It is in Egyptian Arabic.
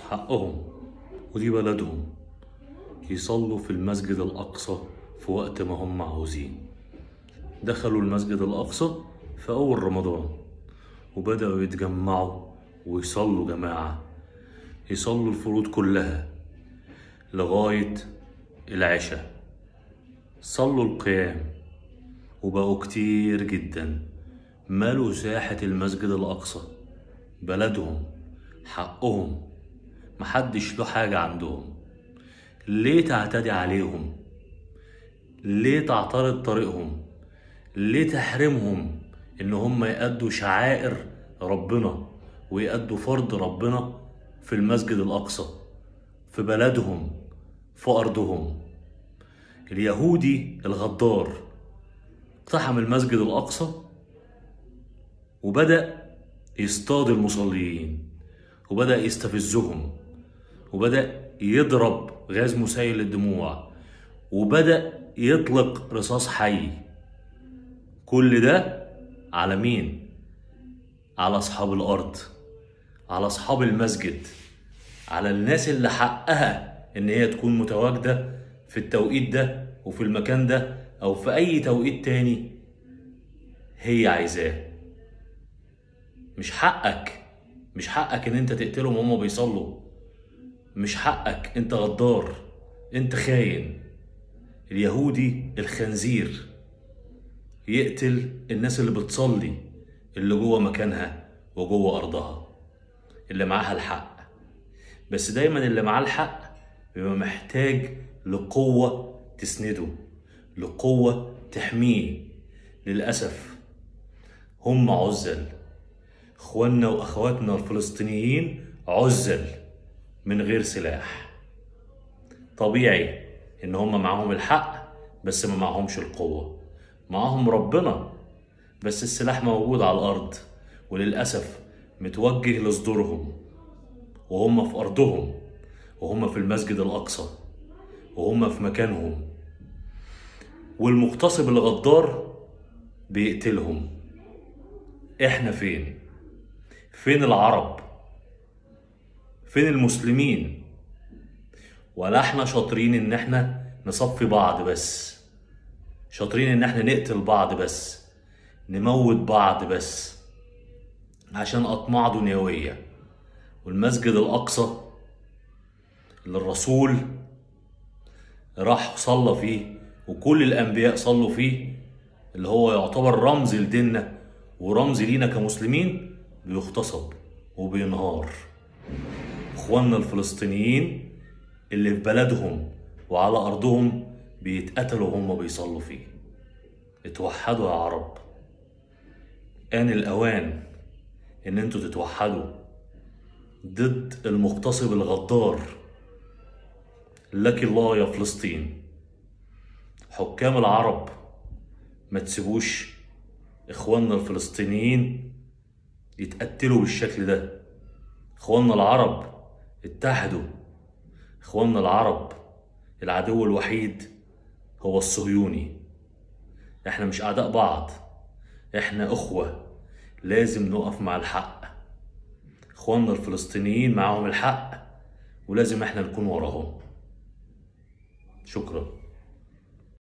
حقهم ودي بلدهم يصلوا في المسجد الأقصى في وقت ما هم عاوزين دخلوا المسجد الأقصى في أول رمضان وبدأوا يتجمعوا ويصلوا جماعة يصلوا الفروض كلها لغاية العشاء صلوا القيام وبقوا كتير جدا مالوا ساحة المسجد الأقصى بلدهم حقهم محدش له حاجة عندهم ليه تعتدي عليهم ليه تعترض طريقهم ليه تحرمهم ان هم يأدوا شعائر ربنا ويأدوا فرض ربنا في المسجد الأقصى في بلدهم في أرضهم اليهودي الغدار اقتحم المسجد الأقصى وبدأ يصطاد المصلين وبدأ يستفزهم وبدأ يضرب غاز مسيل للدموع وبدأ يطلق رصاص حي كل ده على مين؟ على أصحاب الأرض على أصحاب المسجد على الناس اللي حقها إن هي تكون متواجدة في التوقيت ده وفي المكان ده أو في أي توقيت تاني هي عايزاه مش حقك مش حقك إن أنت تقتلهم وهما بيصلوا مش حقك أنت غدار أنت خاين اليهودي الخنزير يقتل الناس اللي بتصلي اللي جوه مكانها وجوه أرضها اللي معاها الحق بس دايما اللي معاه الحق بيبقى محتاج لقوة تسنده لقوة تحميه للأسف هم عزل اخواننا واخواتنا الفلسطينيين عزل من غير سلاح طبيعي ان هم معاهم الحق بس ما معهمش القوة معاهم ربنا بس السلاح موجود على الارض وللاسف متوجه لصدورهم وهم في ارضهم وهم في المسجد الاقصى وهم في مكانهم والمغتصب الغدار بيقتلهم احنا فين فين العرب فين المسلمين ولا احنا شاطرين ان احنا نصفي بعض بس شاطرين ان احنا نقتل بعض بس نموت بعض بس عشان اطماع دنيوية والمسجد الاقصى اللي الرسول راح صلى فيه وكل الانبياء صلوا فيه اللي هو يعتبر رمز لديننا ورمز لينا كمسلمين بيغتصب وبينهار اخواننا الفلسطينيين اللي في بلدهم وعلى ارضهم بيتقتلوا وهم بيصلوا فيه اتوحدوا يا عرب آن الأوان إن انتوا تتوحدوا ضد المغتصب الغدار لك الله يا فلسطين حكام العرب ما تسيبوش إخواننا الفلسطينيين يتقتلوا بالشكل ده إخواننا العرب اتحدوا إخواننا العرب العدو الوحيد هو الصهيوني احنا مش اعداء بعض احنا اخوة لازم نقف مع الحق اخواننا الفلسطينيين معاهم الحق ولازم احنا نكون وراهم شكرا